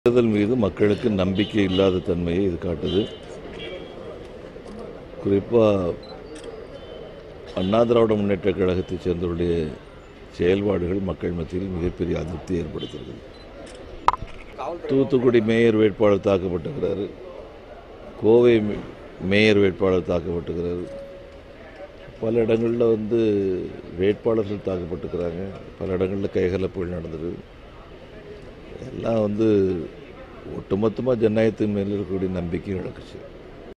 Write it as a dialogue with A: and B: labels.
A: தேர்தல் மீது மக்களுக்கு நம்பிக்கை இல்லாத தன்மையை இது காட்டுது குறிப்பாக அண்ணா திராவிட முன்னேற்ற கழகத்தைச் சேர்ந்தவருடைய செயல்பாடுகள் மக்கள் மத்தியில் மிகப்பெரிய அதிருப்தி ஏற்படுத்துகிறது தூத்துக்குடி மேயர் வேட்பாளர் தாக்கப்பட்டிருக்கிறாரு கோவை மே- மேயர் வேட்பாளர் தாக்கப்பட்டிருக்கிறாரு பல இடங்களில் வந்து வேட்பாளர்கள் தாக்கப்பட்டிருக்கிறாங்க பல இடங்களில் கைகலப்புகள் நடந்தது எல்லாம் வந்து ஒட்டுமொத்தமாக ஜனநாயகத்தின் மேல் இருக்கக்கூடிய நம்பிக்கை இழக்குச்சு